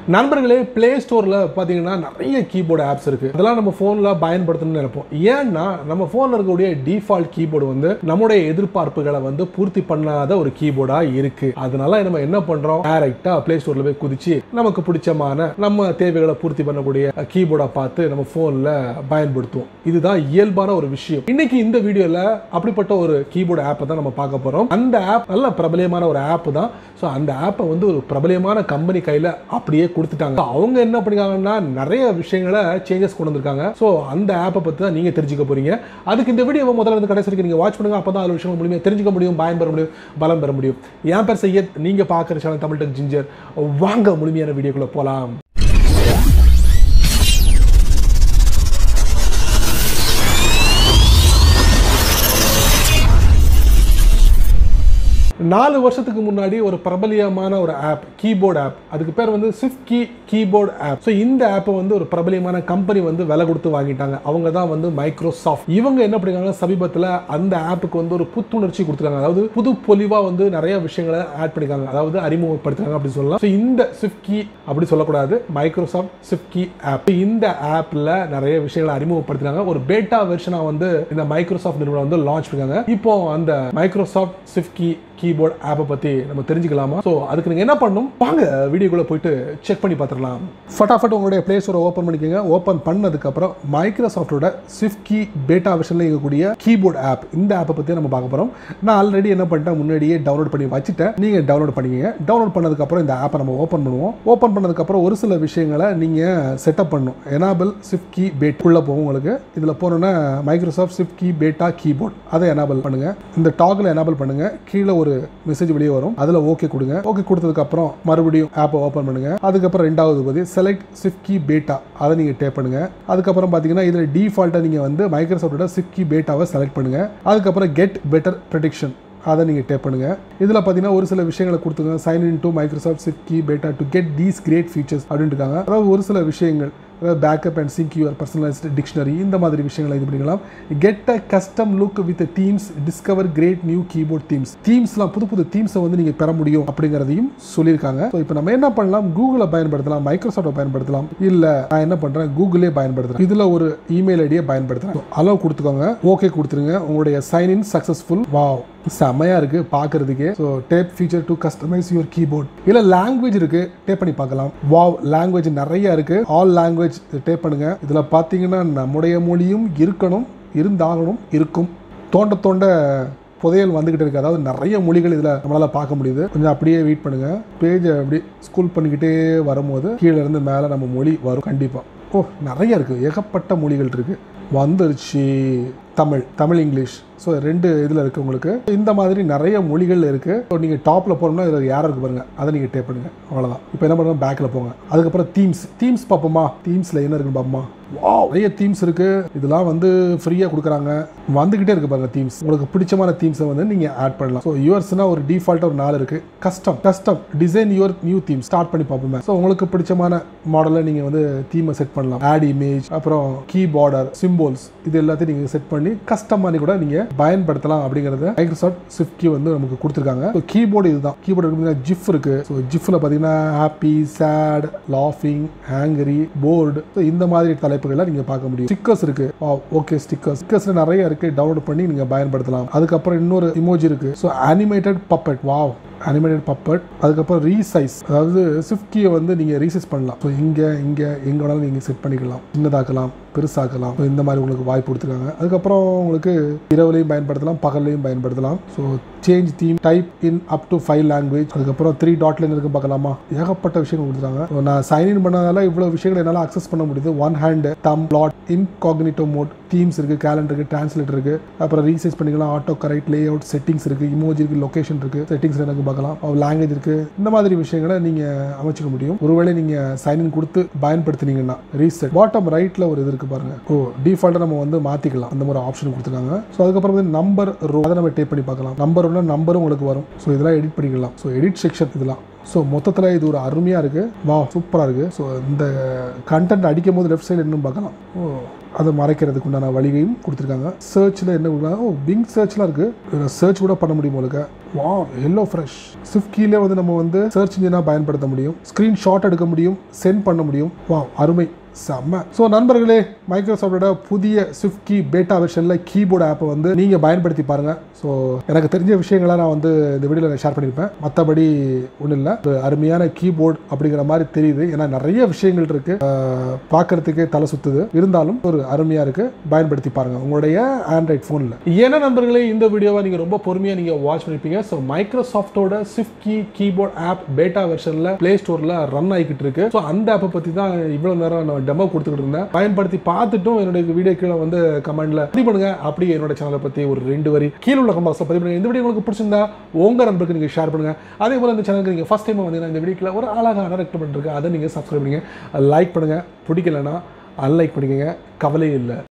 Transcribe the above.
நண்பர்களே பிளே ஸ்டோரில் பார்த்தீங்கன்னா நிறைய கீபோர்டு ஆப்ஸ் இருக்குது அதெல்லாம் நம்ம ஃபோனில் பயன்படுத்தணும்னு நினைப்போம் ஏன்னா நம்ம ஃபோனில் இருக்கக்கூடிய டிஃபால்ட் கீபோர்டு வந்து நம்முடைய எதிர்பார்ப்புகளை வந்து பூர்த்தி பண்ணாத ஒரு கீபோர்டாக இருக்குது அதனால நம்ம என்ன பண்ணுறோம் டேரெக்டாக பிளே ஸ்டோரில் போய் குதிச்சு நமக்கு பிடிச்சமான நம்ம தேவைகளை பூர்த்தி பண்ணக்கூடிய கீபோர்டை பார்த்து நம்ம ஃபோனில் பயன்படுத்துவோம் இதுதான் இயல்பான ஒரு விஷயம் இன்னைக்கு இந்த வீடியோவில் அப்படிப்பட்ட ஒரு கீபோர்டு ஆப்பை தான் நம்ம பார்க்க போகிறோம் அந்த ஆப் நல்ல பிரபலியமான ஒரு ஆப் தான் ஸோ அந்த ஆப்பை வந்து ஒரு பிரபலியமான கம்பெனி கையில் அப்படியே கொடுத்துட்டாங்க அவங்க என்ன பண்ணிருக்காங்கன்னா நிறைய விஷயங்களை சேஞ்சஸ் கொண்டு வந்திருக்காங்க ஸோ அந்த ஆப்பை பற்றி தான் நீங்கள் தெரிஞ்சுக்க போறீங்க அதுக்கு இந்த வீடியோவை முதல்ல இருந்து கடைசி வரைக்கும் நீங்கள் வாட்ச் பண்ணுங்க அப்போ தான் அதில் விஷயங்கள் மூலியமாக தெரிஞ்சுக்க முடியும் பயன் பெற முடியும் பலம் பெற முடியும் என் பேர் செய்ய நீங்கள் பார்க்குற சேனல் தமிழ் டெக் ஜிஞ்சர் வாங்க முழுமையான வீடியோக்குள்ளே போகலாம் நாலு வருஷத்துக்கு முன்னாடி ஒரு பிரபலியமான ஒரு ஆப் கீபோர்டு ஆப் அதுக்கு பேர் வந்து ஸ்விஃப்ட் கீபோர்டு ஆப் ஸோ இந்த ஆப்பை வந்து ஒரு பிரபலியமான கம்பெனி வந்து விலை கொடுத்து வாங்கிட்டாங்க அவங்க தான் வந்து மைக்ரோசாஃப்ட் இவங்க என்ன பண்ணிருக்காங்க சமீபத்தில் அந்த ஆப்புக்கு வந்து ஒரு புத்துணர்ச்சி கொடுத்துருக்காங்க அதாவது புது பொலிவாக வந்து நிறைய விஷயங்களை ஆட் பண்ணிருக்காங்க அதாவது அறிமுகப்படுத்துறாங்க அப்படின்னு சொல்லலாம் ஸோ இந்த ஸ்விஃப்ட் அப்படி சொல்லக்கூடாது மைக்ரோசாஃப்ட் ஸ்விஃப்ட் ஆப் இந்த ஆப்பில் நிறைய விஷயங்களை அறிமுகப்படுத்துறாங்க ஒரு பேட்டா வெர்ஷனாக வந்து இந்த மைக்ரோசாஃப்ட் நிறுவனம் வந்து லான்ச் பண்ணிருக்காங்க இப்போ அந்த மைக்ரோசாஃப்ட் ஸ்விஃப்ட் கீபோர்ட் ஆப்பை பற்றி நம்ம தெரிஞ்சுக்கலாமா ஸோ அதுக்கு நீங்கள் என்ன பண்ணணும் வாங்க வீடியோக்குள்ளே போயிட்டு செக் பண்ணி பார்த்துடலாம் ஃபட்டாஃபட் உங்களுடைய பிளே ஸ்டோரை ஓப்பன் பண்ணிக்கோங்க ஓப்பன் பண்ணதுக்கப்புறம் மைக்ரோசாஃப்டோட ஸ்விஃப்ட் கீ பேட்டா வெர்ஷனில் இருக்கக்கூடிய கீபோர்ட் ஆப் இந்த ஆப்பை பற்றி நம்ம பார்க்க போகிறோம் நான் ஆல்ரெடி என்ன பண்ணிட்டேன் முன்னாடியே டவுன்லோட் பண்ணி வச்சுட்டேன் நீங்கள் டவுன்லோட் பண்ணிக்கங்க டவுன்லோட் பண்ணதுக்கப்புறம் இந்த ஆப்பை நம்ம ஓப்பன் பண்ணுவோம் ஓப்பன் பண்ணதுக்கப்புறம் ஒரு சில விஷயங்களை நீங்கள் செட்டப் பண்ணணும் எனாபிள் ஸ்விஃப்ட் கீ பேட் உள்ள போகும் உங்களுக்கு இதில் போனோன்னா Microsoft SwiftKey beta keyboard அதை எனாபிள் பண்ணுங்க இந்த டாகில் எனாபிள் பண்ணுங்க கீழே ஒரு மெசேஜ் வெளியே வரும் அதில் ஓகே கொடுங்க ஓகே கொடுத்ததுக்கு அப்புறம் மறுபடியும் ஆப்பை ஓப்பன் பண்ணுங்க அதுக்கப்புறம் ரெண்டாவது பதி செலக்ட் ஸ்விஃப்ட் கீ பேட்டா அதை நீங்கள் டேப் பண்ணுங்க அதுக்கப்புறம் பார்த்தீங்கன்னா இதில் டிஃபால்ட்டாக நீங்கள் வந்து மைக்ரோசாஃப்டோட ஸ்விஃப்ட் கீ பேட்டாவை செலக்ட் பண்ணுங்க அதுக்கப்புறம் கெட் பெட்டர் ப்ரொடெக்ஷன் அதை நீங்கள் டேப் பண்ணுங்க இதில் பார்த்தீங்கன்னா ஒரு சில விஷயங்களை கொடுத்துங்க sign in to Microsoft SwiftKey beta to get these great features அப்படின்னு இருக்காங்க அதாவது ஒரு சில விஷயங்கள் அதாவது backup and sync your personalised dictionary இந்த மாதிரி விஷயங்களை இது பண்ணிக்கலாம் get a custom look with themes discover great new keyboard themes தீம்ஸ்லாம் புது புது தீம்ஸை வந்து நீங்கள் பெற முடியும் அப்படிங்கிறதையும் சொல்லியிருக்காங்க ஸோ இப்போ நம்ம என்ன பண்ணலாம் கூகுளை பயன்படுத்தலாம் மைக்ரோசாஃப்டை பயன்படுத்தலாம் இல்லை நான் என்ன பண்ணுறேன் கூகுளே பயன்படுத்துகிறேன் இதில் ஒரு இமெயில் ஐடியை பயன்படுத்துகிறேன் அலோவ் கொடுத்துக்கோங்க ஓகே கொடுத்துருங்க உங்களுடைய சைன் இன் சக்ஸஸ்ஃபுல் வாவ் செம்மையாக இருக்குது பார்க்குறதுக்கே so tap feature to customise your keyboard இல்லை லாங்குவேஜ் இருக்குது டேப் பண்ணி பார்க்கலாம் வாவ் லாங்குவேஜ் நிறைய இருக்குது ஆல் லாங்குவேஜ் டேப் பண்ணுங்க இதில் பார்த்தீங்கன்னா நம்முடைய மொழியும் இருக்கணும் இருந்தாகணும் இருக்கும் தோண்ட தோண்ட புதையல் வந்துக்கிட்டு இருக்கு அதாவது நிறைய மொழிகள் இதில் நம்மளால் பார்க்க முடியுது கொஞ்சம் அப்படியே வெயிட் பண்ணுங்க பேஜை அப்படி ஸ்கூல் பண்ணிக்கிட்டே வரும்போது கீழே இருந்து மேலே நம்ம மொழி வரும் கண்டிப்பாக ஓ நிறைய இருக்குது ஏகப்பட்ட மொழிகள் இருக்குது வந்துருச்சு தமிழ் தமிழ் இங்கிலீஷ் ஸோ ரெண்டு இதில் இருக்குது உங்களுக்கு இந்த மாதிரி நிறைய மொழிகள் இருக்குது ஸோ நீங்கள் டாப்பில் போனோம்னா இதில் யாராக இருக்கு பாருங்க அதை நீங்கள் டேப் பண்ணுங்க அவ்வளோதான் இப்போ என்ன பண்ணுறோம் பேக்கில் போங்க அதுக்கப்புறம் தீம்ஸ் தீம்ஸ் பார்ப்போமா தீம்ஸில் என்ன இருக்குன்னு பார்ப்போமா வா நிறைய தீம்ஸ் இருக்குது இதெல்லாம் வந்து ஃப்ரீயாக கொடுக்குறாங்க வந்துக்கிட்டே இருக்கு பாருங்க தீம்ஸ் உங்களுக்கு பிடிச்சமான தீம்ஸை வந்து நீங்கள் ஆட் பண்ணலாம் ஸோ யுவர்ஸ்னால் ஒரு டிஃபால்ட்டாக ஒரு நாள் இருக்குது custom custom design your new theme start பண்ணி பார்ப்போமே ஸோ உங்களுக்கு பிடிச்சமான மாடலில் நீங்கள் வந்து தீமை செட் பண்ணலாம் ஆட் இமேஜ் அப்புறம் கீ பார்டர் சிம்போல்ஸ் இது எல்லாத்தையும் நீங்கள் செட் பண்ணி கஸ்டம் பண்ணி கூட நீங்கள் பயன்படுத்தலாம் அப்படிங்கிறத மைக்ரோசாஃப்ட் ஸ்விஃப்ட் கீ வந்து நமக்கு கொடுத்துருக்காங்க ஸோ கீபோர்டு இதுதான் கீபோர்டு பார்த்தீங்கன்னா ஜிஃப் இருக்கு ஸோ ஜிஃப்ல பார்த்தீங்கன்னா ஹாப்பி சேட் லாஃபிங் ஹேங்கரி போர்டு ஸோ இந்த மாதிரி தலைப்புகளை நீங்க பார்க்க முடியும் ஸ்டிக்கர்ஸ் இருக்கு ஓகே ஸ்டிக்கர்ஸ் ஸ்டிக்கர்ஸ் நிறைய இருக்கு டவுன்லோட் பண்ணி நீங்க பயன்படுத்தலாம் அதுக்கப்புறம் இன்னொரு இமோஜி இருக்கு so animated puppet wow animated puppet அதுக்கப்புறம் ரீசைஸ் அதாவது ஸ்விஃப்ட் கீயை வந்து நீங்கள் ரீசைஸ் பண்ணலாம் ஸோ இங்கே இங்கே எங்கே வேணாலும் நீங்கள் செட் பண்ணிக்கலாம் சின்னதாக்கலாம் பெருசாக்கலாம் ஸோ இந்த மாதிரி உங்களுக்கு வாய்ப்பு கொடுத்துருக்காங்க அதுக்கப்புறம் உங்களுக்கு இரவுலையும் பயன்படுத்தலாம் பகல்லையும் பயன்படுத்தலாம் so change theme type in up to five language அதுக்கப்புறம் த்ரீ டாட்ல இருக்கு பார்க்கலாமா ஏகப்பட்ட விஷயங்கள் கொடுத்துருக்காங்க ஸோ நான் சைன் இன் பண்ணதால இவ்வளோ விஷயங்கள் என்னால் அக்சஸ் பண்ண முடியுது one hand thumb flat incognito mode themes இருக்குது கேலண்டர் இருக்குது டிரான்ஸ்லேட் இருக்குது அப்புறம் ரீசைஸ் பண்ணிக்கலாம் autocorrect layout settings இருக்குது இமோஜி இருக்குது லொக்கேஷன் இருக்குது செட்டிங்ஸ் எனக்கு பார்க்கலாம் லாங்குவேஜ் இருக்குது இந்த மாதிரி விஷயங்களை நீங்கள் அமைச்சிக்க முடியும் ஒருவேளை நீங்கள் சைன்இன் கொடுத்து பயன்படுத்தினீங்கன்னா ரீசெட் பாட்டம் ரைட்டில் ஒரு இது இருக்குது பாருங்க ஓ டிஃபால்ட்டாக நம்ம வந்து மாற்றிக்கலாம் அந்த மாதிரி ஆப்ஷன் கொடுத்துருக்காங்க ஸோ அதுக்கப்புறம் வந்து நம்பர் ரோ அதை நம்ம டேப் பண்ணி பார்க்கலாம் நம்பர் ஒன்று நம்பரும் உங்களுக்கு வரும் ஸோ இதெல்லாம் எடிட் பண்ணிக்கலாம் ஸோ எடிட் செக்ஷன் இதெல்லாம் ஸோ மொத்தத்தில் இது ஒரு அருமையாக இருக்குது வா சூப்பராக இருக்குது ஸோ இந்த கண்டென்ட் அடிக்கும் போது லெஃப்ட் சைடு இன்னும் பார்க்கலாம் ஓ அதை மறைக்கிறதுக்கு உண்டான வழிகையும் கொடுத்துருக்காங்க சர்ச்சில் என்ன கொடுக்குறாங்க ஓ பிங் சர்ச்லாம் இருக்குது இதில் சர்ச் கூட பண்ண முடியும் உங்களுக்கு வா எல்லோ ஃப்ரெஷ் ஸ்விஃப்ட் கீழே வந்து நம்ம வந்து சர்ச் இன்ஜினாக பயன்படுத்த முடியும் ஸ்க்ரீன் ஷாட் எடுக்க முடியும் சென்ட் பண்ண முடியும் வா அருமை செம்ம ஸோ நண்பர்களே மைக்ரோசாஃப்டோட புதிய ஸ்விஃப்ட் கீ பேட்டா வெர்ஷனில் கீபோர்டு ஆப்பை வந்து நீங்கள் பயன்படுத்தி பாருங்கள் ஸோ எனக்கு தெரிஞ்ச விஷயங்களை நான் வந்து இந்த வீடியோவில் ஷேர் பண்ணியிருப்பேன் மற்றபடி ஒன்றும் இல்லை ஒரு அருமையான கீபோர்டு அப்படிங்கிற மாதிரி தெரியுது ஏன்னா நிறைய விஷயங்கள் இருக்குது பார்க்கறதுக்கே தலை சுத்துது இருந்தாலும் ஒரு அருமையாக இருக்குது பயன்படுத்தி பாருங்கள் உங்களுடைய ஆண்ட்ராய்ட் ஃபோனில் ஏன்னா நண்பர்களே இந்த வீடியோவை நீங்கள் ரொம்ப பொறுமையாக நீங்கள் வாட்ச் பண்ணிருப்பீங்க ஸோ மைக்ரோசாஃப்டோட SwiftKey keyboard app beta வெர்ஷனில் ப்ளே ஸ்டோரில் ரன் ஆகிக்கிட்டு இருக்கு ஸோ அந்த ஆப்பை பற்றி தான் இவ்வளோ நேரம் நான் டெமோ கொடுத்துக்கிட்டு இருந்தேன் பயன்படுத்தி பார்த்துட்டும் என்னுடைய வீடியோ கீழே வந்து கமெண்ட்ல பதிவு பண்ணுங்க அப்படி என்னோட சேனலை பற்றி ஒரு ரெண்டு வரி கீழே உள்ள கமெண்ட்ஸில் பதிவு பண்ணுங்க இந்த வீடியோ உங்களுக்கு பிடிச்சிருந்தா உங்க நண்பருக்கு நீங்கள் ஷேர் பண்ணுங்க அதே போல் இந்த சேனலுக்கு நீங்கள் ஃபஸ்ட் டைம் வந்தீங்கன்னா இந்த வீடியோக்குள்ள ஒரு அழகான ரெக்கமெண்ட் இருக்கு அதை நீங்கள் சப்ஸ்கிரைப் பண்ணுங்க லைக் பண்ணுங்க பிடிக்கலன்னா அன்லைக் பண்ணிக்கங்க கவலை இல்லை